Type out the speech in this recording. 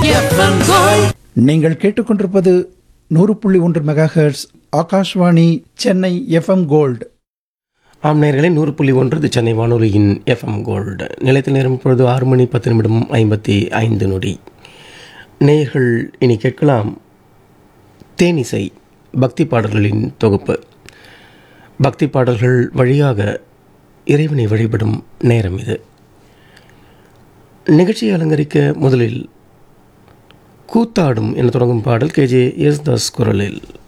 FM gold நீங்கள் கேட்டுக்கொண்டிருப்பது நூறு புள்ளி ஒன்று megahertz Akashvani Chennai FM gold ஆம் நேயர்களே நூறு புள்ளி ஒன்று இது சென்னை வானொலியின் எஃப்எம் கோல்டு நிலையத்தில் நேரம் இப்பொழுது ஆறு மணி பத்து நிமிடம் ஐம்பத்தி ஐந்து நொடி நேயர்கள் இனி கேட்கலாம் தேனிசை பக்தி பாடல்களின் தொகுப்பு பக்தி பாடல்கள் வழியாக இறைவனை வழிபடும் நேரம் இது நிகழ்ச்சியை அலங்கரிக்க முதலில் கூத்தாடும் என தொடங்கும் பாடல் கேஜே யேசுதாஸ் குரலில்